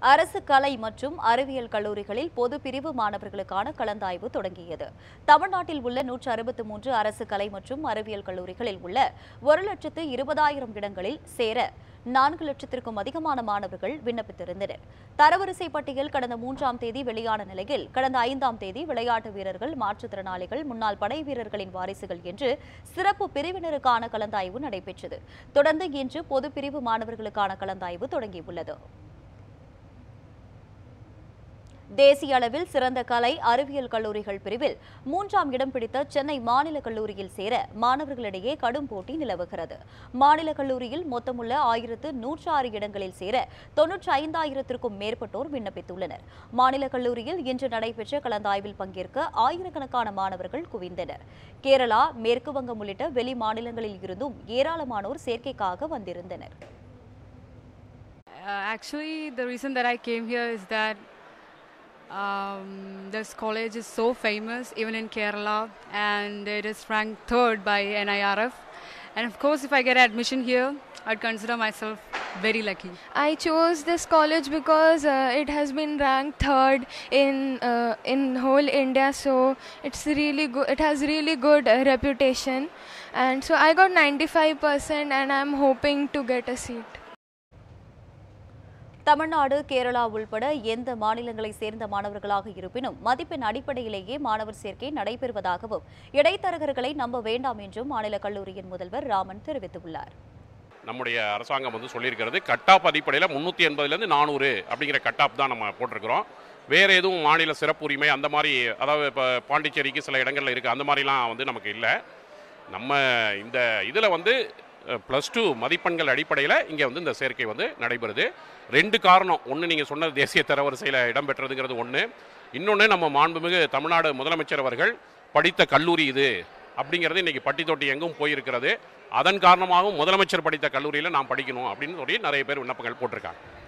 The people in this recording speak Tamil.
அரசு கலை மற்றும் அறிவியல் கல்லூரிகளில் பொது பிரிவு மாணவர்களுக்கான கலந்தாய்வு தொடங்கியது தமிழ்நாட்டில் உள்ள நூற்று அறுபத்து மூன்று அரசு கலை மற்றும் அறிவியல் கல்லூரிகளில் உள்ள ஒரு லட்சத்து இருபதாயிரம் இடங்களில் சேர நான்கு லட்சத்திற்கும் அதிகமான மாணவர்கள் விண்ணப்பித்திருந்தனர் தரவரிசை பட்டியல் கடந்த மூன்றாம் தேதி வெளியான நிலையில் கடந்த ஐந்தாம் தேதி விளையாட்டு வீரர்கள் மாற்றுத்திறனாளிகள் முன்னாள் படை வீரர்களின் வாரிசுகள் என்று சிறப்பு பிரிவினருக்கான கலந்தாய்வு நடைபெற்றது தொடர்ந்து இன்று பொது பிரிவு மாணவர்களுக்கான கலந்தாய்வு தொடங்கியுள்ளது தேசிய அளவில் சிறந்த கலை அறிவியல் கல்லூரிகள் பிரிவில் மூன்றாம் இடம் பிடித்த சென்னை மாநில கல்லூரியில் சேர மாணவர்களிடையே கடும் போட்டி நிலவுகிறது மாநில கல்லூரியில் மொத்தமுள்ள ஆயிரத்து நூற்று ஆறு இடங்களில் சேர தொன்னூற்றி ஐந்தாயிரத்திற்கும் மேற்பட்டோர் விண்ணப்பித்துள்ளனர் மாநில கல்லூரியில் இன்று நடைபெற்ற கலந்தாய்வில் பங்கேற்க ஆயிரக்கணக்கான மாணவர்கள் குவிந்தனர் கேரளா மேற்கு வங்கம் உள்ளிட்ட வெளி மாநிலங்களில் இருந்தும் ஏராளமானோர் சேர்க்கைக்காக வந்திருந்தனர் Uh, actually, the reason that I came here is that um, this college is so famous, even in Kerala, and it is ranked third by NIRF. And of course, if I get admission here, I'd consider myself very lucky. I chose this college because uh, it has been ranked third in uh, in whole India, so it's really good. It has really good uh, reputation, and so I got 95%, and I'm hoping to get a seat. Tamil Nadu Kerala உள்பட எந்த மாநிலங்களை சேர்ந்த மாணவர்களாக இருப்பினும் மதிப்பெண் அடிப்படையிலேயே மாணவர் சேர்க்கை நடைபெறுவதாகவும் இடைத்தரகர்களை நம்ப வேண்டாம் என்றும் மாநில கல்லூரியின் முதல்வர் ராமன் தெரிவித்துள்ளார் நம்முடைய அரசாங்கம் வந்து சொல்லியிருக்கிறது கட்டாப் அடிப்படையில் முந்நூற்றி எண்பதுலேருந்து நானூறு அப்படிங்கிற கட்டாப் தான் நம்ம போட்டிருக்கிறோம் வேறு எதுவும் மாநில சிறப்பு உரிமை அந்த மாதிரி அதாவது இப்போ பாண்டிச்சேரிக்கு சில இடங்கள்ல இருக்குது அந்த மாதிரிலாம் வந்து நமக்கு இல்லை நம்ம இந்த இதில் வந்து ப்ளஸ் டூ மதிப்பெண்கள் அடிப்படையில் இங்கே வந்து இந்த சேர்க்கை வந்து நடைபெறுது ரெண்டு காரணம் ஒன்று நீங்கள் சொன்னது தேசிய தரவரிசையில் இடம்பெற்றதுங்கிறது ஒன்று இன்னொன்று நம்ம மாண்புமிகு தமிழ்நாடு முதலமைச்சர் அவர்கள் படித்த கல்லூரி இது அப்படிங்கிறது இன்னைக்கு பட்டி தொட்டி எங்கும் போயிருக்கிறது அதன் காரணமாகவும் முதலமைச்சர் படித்த கல்லூரியில் நாம் படிக்கணும் அப்படின்னு சொல்லி நிறைய பேர் விண்ணப்பங்கள் போட்டிருக்காங்க